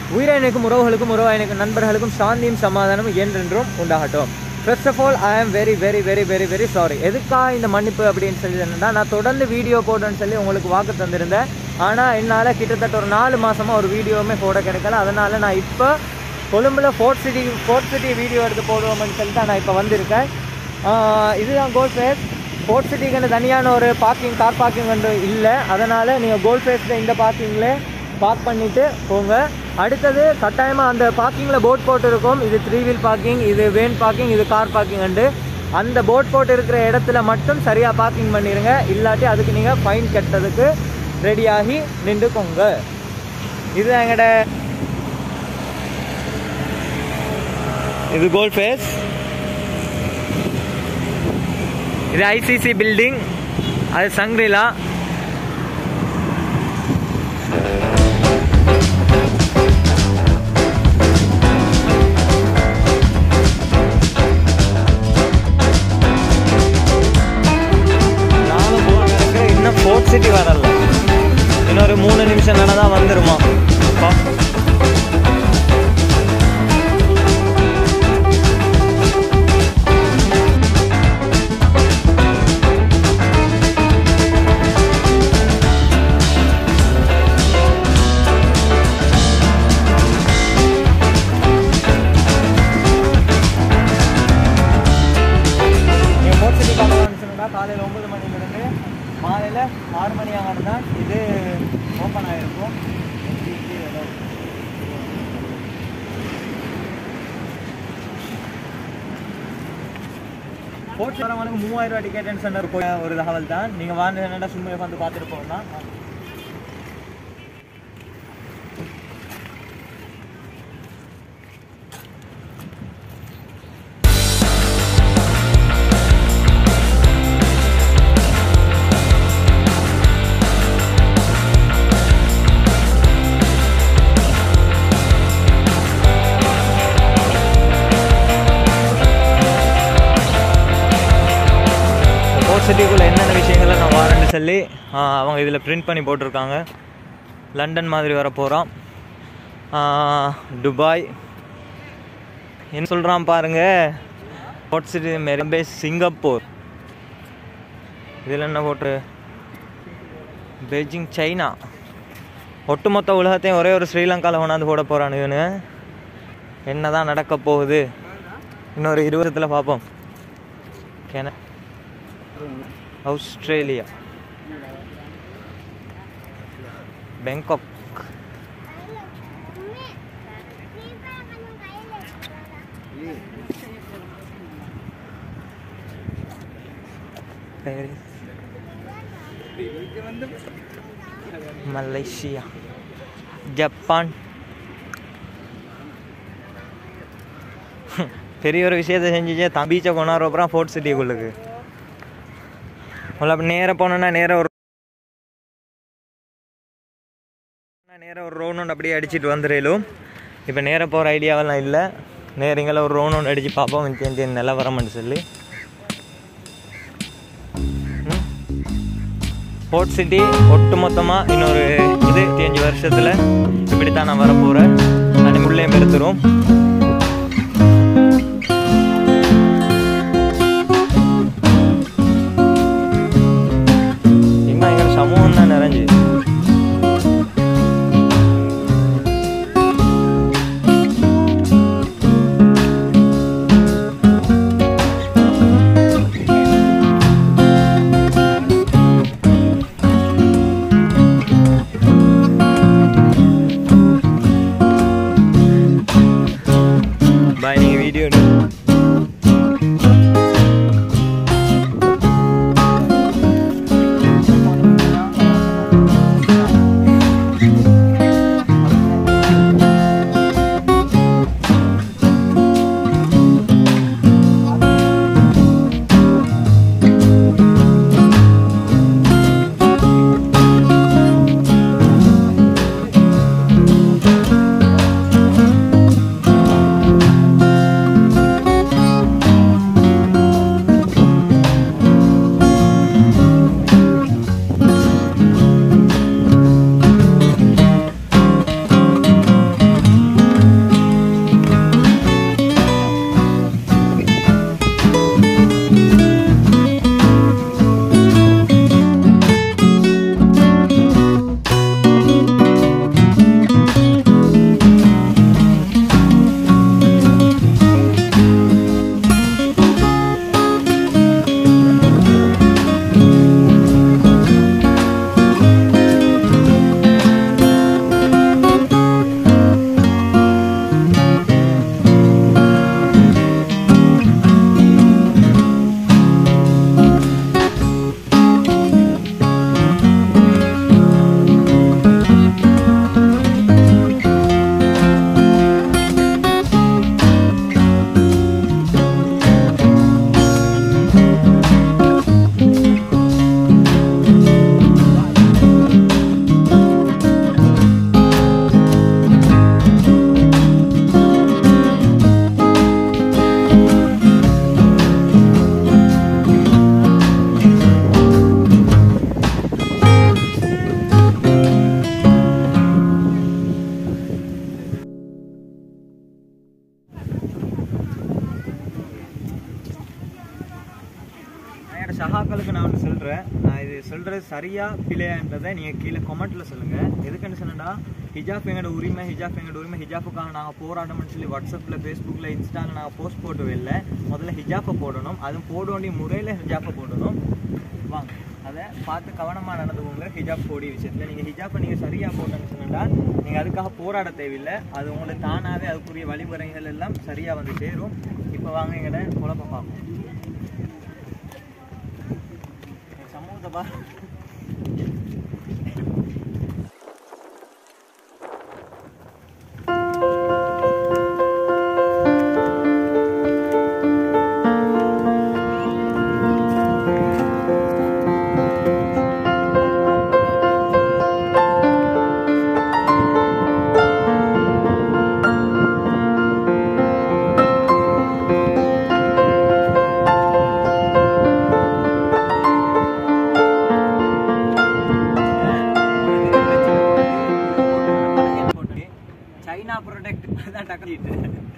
உயிரினுக்கும் உறவுகளுக்கும் உறவாயினுக்கும் நண்பர்களுக்கும் சாந்தியும் சமாதானமும் என்றென்றும் உண்டாகட்டும் first of all I am very very very very very sorry எதுக்காக இந்த மன்னிப்பு அப்படின்னு சொல்லி என்னன்னா நான் தொடர்ந்து வீடியோ போடுறேன்னு சொல்லி உங்களுக்கு வாக்கு தந்திருந்தேன் ஆனால் என்னால் கிட்டத்தட்ட ஒரு நாலு மாசமாக ஒரு வீடியோவுமே போட கிடைக்கல அதனால் நான் இப்போ கொழும்புல fort city fort city video எடுத்து போடுவோம்னு சொல்லிட்டு நான் இப்போ வந்திருக்கேன் ஆஹ் இதுதான் கோல் ஃபேஸ் ஃபோர்ட் சிட்டிக்கு தனியான ஒரு பார்க்கிங் கார் பார்க்கிங் வந்து இல்லை அதனால் நீங்கள் கோல் ஃபேஸில் இந்த பார்க்கிங்கில் பார்க் பண்ணிவிட்டு போங்க அடுத்தது கட்டாயமாக அந்த பார்க்கிங்கில் போட் போட்டு இருக்கும் இது த்ரீ வீல் பார்க்கிங் இது வேன் பார்க்கிங் இது கார் பார்க்கிங் உண்டு அந்த போட் போட்டு இருக்கிற இடத்துல மட்டும் சரியாக பார்க்கிங் பண்ணிடுங்க இல்லாட்டி அதுக்கு நீங்கள் ஃபைன் கட்டுறதுக்கு ரெடியாகி நின்றுக்கோங்க இது எங்கட இது கோல் ஃபேஸ் இது ஐசிசி பில்டிங் அது சங்க்ரிலா நானும் போக நினைக்கிறேன் இன்னும் ஃபோர்ட் சிட்டி வரல இன்னொரு மூணு நிமிஷம் தான் வந்துருமா அப்பா நீங்கள் ஃபோர்ட் சிட்டி பார்க்கலாம்னு சொன்னா காலையில் ஒம்பது மணிலேருந்து மாலையில் ஆறு மணி ஆகணும் தான் இது ஓப்பன் ஆகிருக்கும் ஃபோர்ட் வரவனுக்கு மூவாயிரம் ரூபா டிக்கெட்னு சொன்ன ஒரு கோ- ஒரு தகவல் தான் நீங்கள் வாங்க என்னடா சும்மா வந்து பார்த்துட்டு போகலாம் ஃபோர்ட் சிட்டிக்குள்ளே என்னென்ன விஷயங்களை நான் வாரேன்னு சொல்லி ஆ, அவங்க இதில் பிரிண்ட் பண்ணி போட்டிருக்காங்க லண்டன் மாதிரி வர போகிறோம் துபாய் என்ன சொல்கிறான் பாருங்க ஃபோர்ட் சிட்டி மெரபே சிங்கப்பூர் இதில் என்ன போட்டு பெய்ஜிங் சைனா ஒட்டுமொத்த உலகத்தையும் ஒரே ஒரு ஸ்ரீலங்காவில் கொண்டாந்து போட போகிறானுங்கன்னு என்ன தான் நடக்க போகுது இன்னொரு இருபதுல பார்ப்போம் கேன Australia Bangkok Paris Malaysia Japan பெரிய ஒரு விஷயத்தை செஞ்சுச்சு தான் பீச்சை கொண்டாடுற அப்புறம் ஃபோர்ட் சிட்டிக்குள்ளுக்கு உள்ள அப்போ நேராக போனோன்னா நேராக ஒரு நேராக ஒரு ரவுண்ட் அப்படியே அடிச்சிட்டு வந்துடலும் இப்போ நேராக போகிற ஐடியாவெல்லாம் இல்லை நேரங்களில் ஒரு ரவுண்ட் அடித்து பார்ப்போம் இந்த நிலவரம்னு சொல்லி ஃபோர்ட் சிட்டி ஒட்டு மொத்தமாக இன்னொரு இது அஞ்சு வருஷத்தில் இப்படி தான் நான் வரப்போகிறேன் நான் உள்ளே பெருத்துரும் இங்கே எங்கள் சமூகம் தான் நிறைஞ்சு உங்களுக்கு நான் ஒன்று சொல்கிறேன் நான் இது சொல்கிறது சரியா பிழையான்றதை நீங்கள் கீழே கமெண்ட்டில் சொல்லுங்கள் எதுக்குன்னு சொன்னா ஹிஜாப் எங்களோட உரிமை ஹிஜாப் எங்களோட உரிமை ஹிஜாப்புக்காக நாங்கள் போராடணும்னு சொல்லி வாட்ஸ்அப்பில் ஃபேஸ்புக்கில் இன்ஸ்டாவில் நாங்கள் போஸ்ட் போட்டு இல்லை முதல்ல ஹிஜாப்பை போடணும் அதுவும் போட வேண்டிய முறையில் ஹிஜாப்பை போடணும் வாங்க அதை பார்த்து கவனமாக நடந்துக்கோங்க ஹிஜாப் போடி விஷயத்தில் நீங்கள் ஹிஜாப்பை நீங்கள் சரியாக போட்டோன்னு சொன்னா நீங்கள் அதுக்காக போராட தேவையில்லை அது உங்களுக்கு தானாகவே அதுக்குரிய வழிமுறைகள் எல்லாம் சரியாக வந்து சேரும் இப்போ வாங்க எங்கட குழப்பம் பார்ப்போம் என் சமூகத்தை பா சைனா ப்ராடக்ட் தான் டக்கிட்டு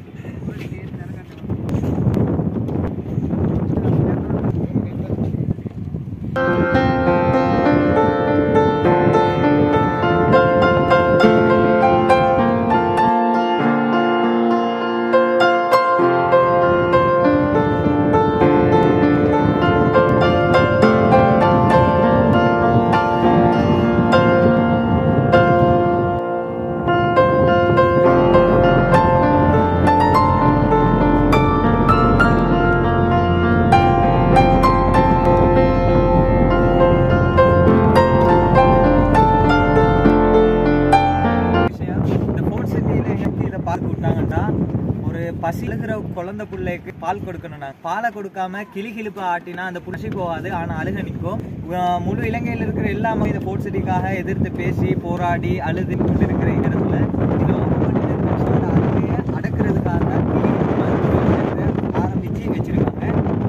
விஷயம் இந்த ஃபோர்ட் சிட்டியில் எனக்கு இதை பார்க்க விட்டாங்கன்னா ஒரு பசி அழுகிற குழந்தை பிள்ளைக்கு பால் கொடுக்கணும் நான் பாலை கொடுக்காம கிளி கிளிப்பு ஆட்டினா அந்த புடிச்சு போகாது ஆனால் அழுக நிற்கும் அஹ் முழு இலங்கையில் இருக்கிற எல்லாமே இந்த ஃபோர்ட் சிட்டிக்காக எதிர்த்து பேசி போராடி அழுது கொண்டு இருக்கிற இடத்துல இது ஒவ்வொரு நிமிஷத்தோட அழுகையை அடக்கிறதுக்காக கிளி கிளிப்பு வந்து ஆரம்பிச்சு வச்சிருக்காங்க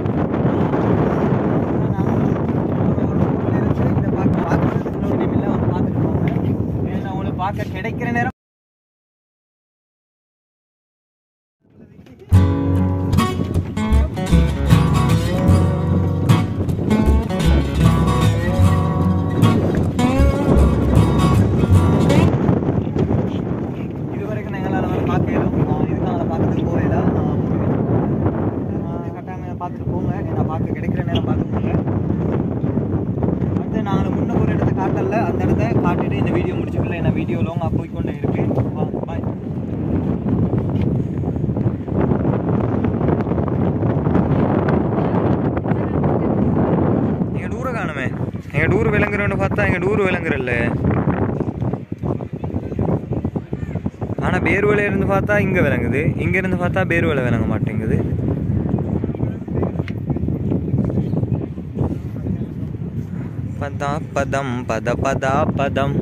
இதை பார்க்க பார்க்கறதுக்கு ஒரு நிமிடம் வந்து பார்த்துட்டு போங்க ஏன்னா உங்களுக்கு பார்க்க கிடைக்கிற நேரம் இது வரைக்கும் எங்களால் வந்து பார்க்க இயலும் இதுக்கு நாங்கள் பார்க்கறதுக்கு போகலாம் கட்டாயம் பார்த்துட்டு போங்க நான் பார்க்க கிடைக்கிற நேரம் பார்த்து போங்க அடுத்து நாங்கள் முன்ன ஒரு இடத்த காட்டல அந்த இடத்த காட்டிட்டு இந்த வீடியோ முடிச்சுக்கல என்ன வீடியோ லாங்காக போய்க்கொண்டே இருக்கு பாய் எங்க டூரை காணுமே எங்க டூர் விளங்குறோன்னு பார்த்தா எங்க டூர் விளங்குறல்ல ஆனா பேர்வலை இருந்து பார்த்தா இங்க விளங்குது இங்க இருந்து பார்த்தா பேர்வலை விளங்க மாட்டேங்குது பதா பதம் பத பதா பதம்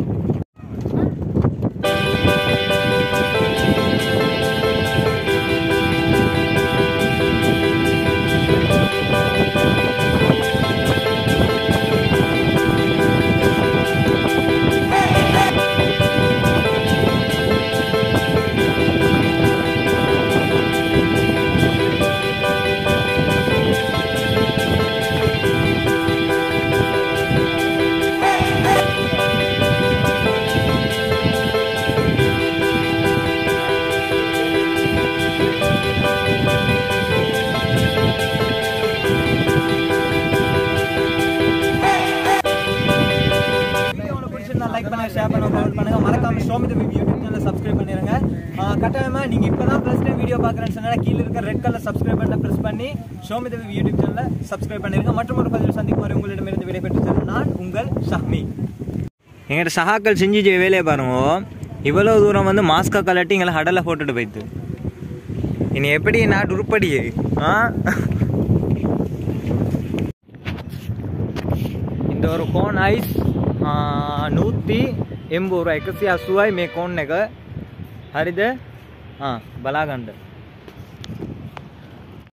வீடியோ உங்களுக்கு பிடிச்சிருந்தா லைக் பண்ணுங்க ஷேர் பண்ணுங்க கமெண்ட் பண்ணுங்க மறக்காம ஷோமி தம்பி யூடியூப் சேனல் சப்ஸ்கிரைப் பண்ணிருங்க ஆஹ் கட்டாயமா நீங்க இப்பதான் ஃபர்ஸ்ட் டைம் வீடியோ பாக்குறேன்னு சொன்னா கீழ இருக்க ரெட் கலர் சப்ஸ்கிரைப் பட்டனை பிரஸ் பண்ணி ஷோமி தம்பி யூடியூப் சேனலை சப்ஸ்கிரைப் பண்ணிருங்க மற்றும் ஒரு பதிவு சந்திக்கும் வரை உங்களிடமிருந்து விடைபெற்று செல்லும் நான் உங்கள் ஷஹ்மி எங்கிட்ட சகாக்கள் செஞ்சு வேலையை பாருங்க இவ்வளோ தூரம் வந்து மாஸ்கை கலட்டி எங்களை ஹடலை போட்டுட்டு போயிட்டு இனி எப்படி நாட்டு உருப்படி ஆ இந்த ஒரு கோன் ஐஸ் நூற்றி எண்பது ரூபாய் එකසිය අසුවයි මේ කෝන් එක හරිද බලාගණ්ඩ